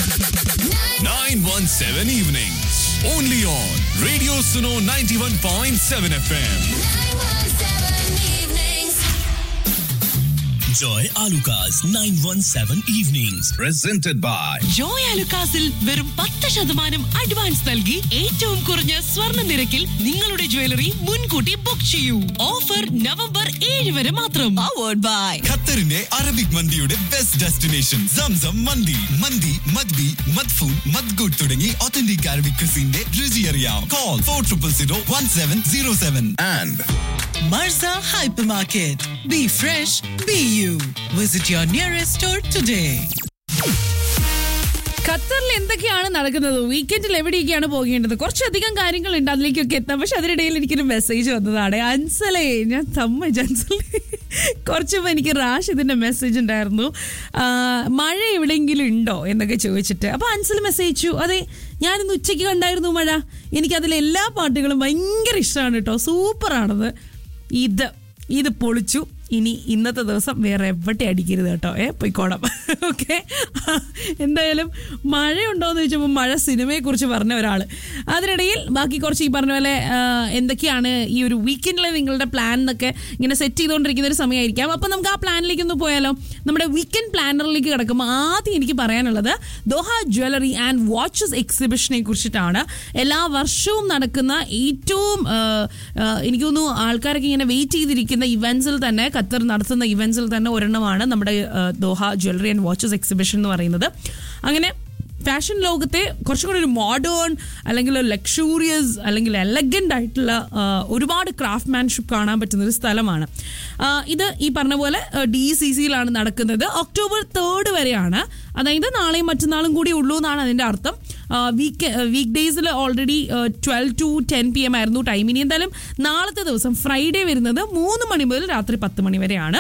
917 evenings. Only on Radio Suno 91.7 FM. Joy Alukas 917 Evenings. Presented by Joy അലുക്കാസിൽ വെറും പത്ത് ശതമാനം advance നൽകി ഏറ്റവും കുറഞ്ഞ സ്വർണ്ണ നിരക്കിൽ നിങ്ങളുടെ ജ്വല്ലറി മുൻകൂട്ടി ബുക്ക് ചെയ്യൂ ഓഫർ നവംബർ ഏഴ് വരെ മാത്രം പവേർഡ് ബൈ ഖത്തറിന്റെ അറബിക് മന്തിയുടെ ബെസ്റ്റ് ഡെസ്റ്റിനേഷൻ സംസം മന്തി മന്തി മദ്ബി മദ്ഫൂൺ മദ്ഗുഡ് തുടങ്ങി ഒത്തന്റിക് അറബിക് ക്രിസിന്റെ രുചി അറിയാം call four triple zero one seven zero seven and Marza Hypermarket. Be fresh, be you. Visit your nearest store today. ഖത്തറിൽ എന്തൊക്കെയാണ് നടക്കുന്നത് വീക്കെൻഡിൽ എവിടെയൊക്കെയാണ് പോകേണ്ടത് കുറച്ചധികം കാര്യങ്ങളുണ്ട് അതിലേക്കൊക്കെ എത്താം പക്ഷെ അതിനിടയിൽ എനിക്കൊരു മെസ്സേജ് വന്നതാണ് അൻസലേ ഞാൻ സമ്മതിച്ചു അൻസലേ കുറച്ച് മുമ്പ് എനിക്ക് റാഷ് ഇതിന്റെ മെസ്സേജ് ഉണ്ടായിരുന്നു ആ, മഴ എവിടെയെങ്കിലും ഉണ്ടോ എന്നൊക്കെ ചോദിച്ചിട്ട് അപ്പൊ അൻസൽ മെസ്സേജ് അയച്ചു അതെ ഞാനിന്ന് ഉച്ചയ്ക്ക് കണ്ടായിരുന്നു മഴ എനിക്കതിലെ എല്ലാ പാട്ടുകളും ഭയങ്കര ഇഷ്ടമാണ് കേട്ടോ സൂപ്പറാണത് ഇത് ഇത് പൊളിച്ചു ഇനി ഇന്നത്തെ ദിവസം വേറെ എവിടെ അടിക്കരുത് കേട്ടോ ഏ പൊയ്ക്കോണം ഓക്കെ എന്തായാലും മഴയുണ്ടോ എന്ന് ചോദിച്ചപ്പോൾ മഴ സിനിമയെക്കുറിച്ച് പറഞ്ഞ ഒരാൾ അതിനിടയിൽ ബാക്കി കുറച്ച് ഈ പറഞ്ഞ പോലെ ആ, എന്തൊക്കെയാണ് ഈ ഒരു വീക്കെൻഡിലെ നിങ്ങളുടെ പ്ലാൻ എന്നൊക്കെ ഇങ്ങനെ സെറ്റ് ചെയ്തുകൊണ്ടിരിക്കുന്ന ഒരു സമയമായിരിക്കാം അപ്പം നമുക്ക് ആ പ്ലാനിലേക്ക് ഒന്ന് പോയാലോ നമ്മുടെ വീക്കെൻഡ് പ്ലാനറിലേക്ക് കിടക്കുമ്പോൾ ആദ്യം എനിക്ക് പറയാനുള്ളത് ദോഹ ജ്വല്ലറി ആൻഡ് വാച്ചസ് എക്സിബിഷനെ കുറിച്ചിട്ടാണ് എല്ലാ വർഷവും നടക്കുന്ന ഏറ്റവും ആ, ആ, എനിക്ക് തോന്നുന്നു ആൾക്കാരൊക്കെ ഇങ്ങനെ വെയിറ്റ് ചെയ്തിരിക്കുന്ന ഇവന്റ്സിൽ തന്നെ ഖത്തർ നടത്തുന്ന ഇവന്റ്സിൽ തന്നെ ഒരെണ്ണമാണ് നമ്മുടെ ആ, Doha jewellery and watches exhibition എന്ന് പറയുന്നത് അങ്ങനെ ഫാഷൻ ലോകത്തെ കുറച്ചും കൂടി ഒരു മോഡേൺ അല്ലെങ്കിൽ ലക്ഷൂറിയസ് അല്ലെങ്കിൽ എലഗൻ്റ് ആയിട്ടുള്ള ആ, ഒരുപാട് ക്രാഫ്റ്റ്മാൻഷിപ്പ് കാണാൻ പറ്റുന്ന ഒരു സ്ഥലമാണ് ആ, ഇത് ഈ പറഞ്ഞ പോലെ ഡി സി സിയിലാണ് നടക്കുന്നത് ഒക്ടോബർ തേർഡ് വരെയാണ് അതായത് നാളെയും മറ്റന്നാളും കൂടി ഉള്ളൂ എന്നാണ് അതിൻ്റെ അർത്ഥം വീക്ക് വീക്ക് ഡേയ്സിൽ already twelve to ten P M ആയിരുന്നു ടൈം ഇനി എന്തായാലും നാളത്തെ ദിവസം ഫ്രൈഡേ വരുന്നത് മൂന്ന് മണി മുതൽ രാത്രി പത്ത് മണി വരെയാണ്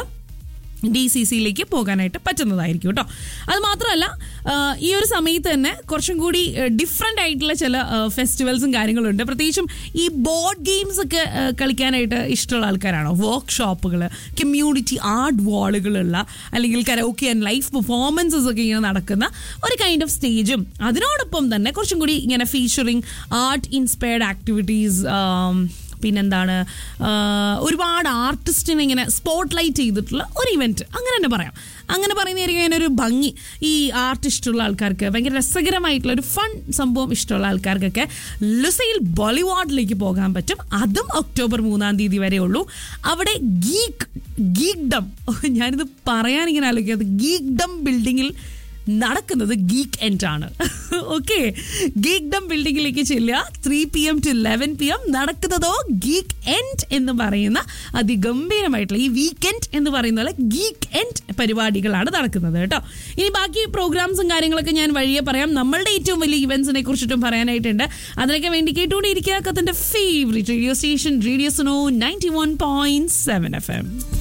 ഡി സി സിയിലേക്ക് പോകാനായിട്ട് പറ്റുന്നതായിരിക്കും കേട്ടോ അത് മാത്രമല്ല ആ, ഈ ഒരു സമയത്ത് തന്നെ കുറച്ചും കൂടി ഡിഫറെൻ്റ് ആയിട്ടുള്ള ചില ഫെസ്റ്റിവൽസും കാര്യങ്ങളുണ്ട് പ്രത്യേകിച്ചും ഈ ബോർഡ് ഗെയിംസ് ഒക്കെ ആ, കളിക്കാനായിട്ട് ഇഷ്ടമുള്ള ആൾക്കാരാണോ വർക്ക് ഷോപ്പുകൾ കമ്മ്യൂണിറ്റി ആർട്ട് വാളുകളുള്ള അല്ലെങ്കിൽ കരോക്കി ആൻഡ് ലൈഫ് പെർഫോമൻസസ് ഒക്കെ ഇങ്ങനെ നടക്കുന്ന ഒരു കൈൻഡ് ഓഫ് സ്റ്റേജും അതിനോടൊപ്പം തന്നെ കുറച്ചും കൂടി ഇങ്ങനെ ഫീച്ചറിങ് ആർട്ട് ഇൻസ്പയർഡ് ആക്ടിവിറ്റീസ് പിന്നെന്താണ് ആ, ഒരുപാട് ആർട്ടിസ്റ്റിനെ ഇങ്ങനെ സ്പോട്ട് ലൈറ്റ് ചെയ്തിട്ടുള്ള ഒരു ഇവന്റ് അങ്ങനെ തന്നെ പറയാം അങ്ങനെ പറയുന്നതായിരിക്കും അതിനൊരു ഭംഗി ഈ ആർട്ട് ഇഷ്ടമുള്ള ആൾക്കാർക്ക് ഭയങ്കര രസകരമായിട്ടുള്ള ഒരു ഫൺ സംഭവം ഇഷ്ടമുള്ള ആൾക്കാർക്കൊക്കെ ലുസൈൽ ബോളിവുഡിലേക്ക് പോകാൻ പറ്റും അതും ഒക്ടോബർ മൂന്നാം തീയതി വരെ ഉള്ളൂ അവിടെ ഗീക്ക് ഗീക്ഡം ഞാനിത് പറയാനിങ്ങനെ ആലോചിക്കുന്നത് ഗീക്ഡം ബിൽഡിങ്ങിൽ നടക്കുന്നത് ഗീക്ക് എൻഡ് ആണ് ഓക്കെ ഗീക്ക് ഡം ബിൽഡിങ്ങിലേക്ക് ചെല്ലുക three P M to eleven P M നടക്കുന്നതോ ഗീക്ക് എൻഡ് എന്ന് പറയുന്ന അതിഗംഭീരമായിട്ടുള്ള ഈ വീക്കെൻഡ് എന്ന് പറയുന്ന പോലെ ഗീക്ക് എൻഡ് പരിപാടികളാണ് നടക്കുന്നത് കേട്ടോ ഇനി ബാക്കി പ്രോഗ്രാംസും കാര്യങ്ങളൊക്കെ ഞാൻ വഴിയെ പറയാം നമ്മളുടെ ഏറ്റവും വലിയ ഇവന്റ്സിനെ കുറിച്ചിട്ടും പറയാനായിട്ടുണ്ട് അതിനൊക്കെ വേണ്ടി കേട്ടുകൊണ്ടിരിക്കുക കത്തിന്റെ favourite radio station radio Suno ninety one point seven F M